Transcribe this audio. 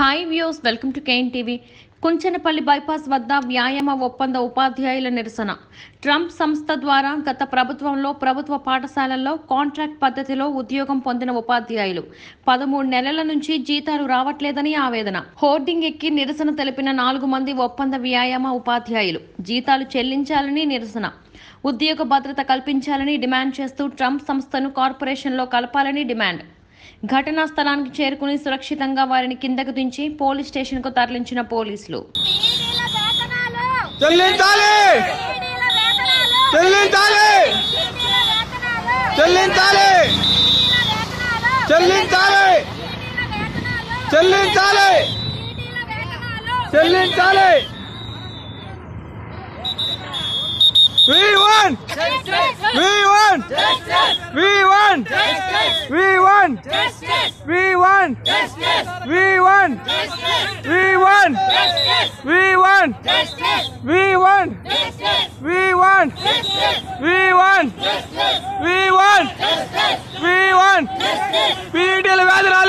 Hi views welcome to KN TV Kunchanapalli bypass వద్ద వ్యాయామ ఒప్పంద ఉపాధ్యాయుల నిరసన ట్రంప్ సంస్థ ద్వారా గత ప్రభుత్వంలో ప్రభుత్వ పాఠశాలల్లో కాంట్రాక్ట్ పద్ధతిలో ఉద్యోగం పొందిన ఉపాధ్యాయులు పదమూడు నెలల నుంచి జీతాలు రావట్లేదని ఆవేదన హోర్డింగ్ ఎక్కి నిరసన తెలిపిన నాలుగు మంది ఒప్పంద వ్యాయామ ఉపాధ్యాయులు జీతాలు చెల్లించాలని నిరసన ఉద్యోగ భద్రత కల్పించాలని డిమాండ్ చేస్తూ ట్రంప్ సంస్థను కార్పొరేషన్లో కలపాలని డిమాండ్ ఘటనా స్థలానికి చేరుకుని సురక్షితంగా వారిని కిందకు దించి పోలీస్ స్టేషన్కు తరలించిన పోలీసులు పీడీల వేతనాలు చెల్లించాలి పీడీల వేతనాలు చెల్లించాలి పీడీల వేతనాలు చెల్లించాలి పీడీల వేతనాలు చెల్లించాలి పీడీల వేతనాలు చెల్లించాలి పీడీల వేతనాలు చెల్లించాలి We won! We won! We won! We won! We won! We won! We won! We won! We won! We won! We won! We won! We won! పీటీల వేదనాలు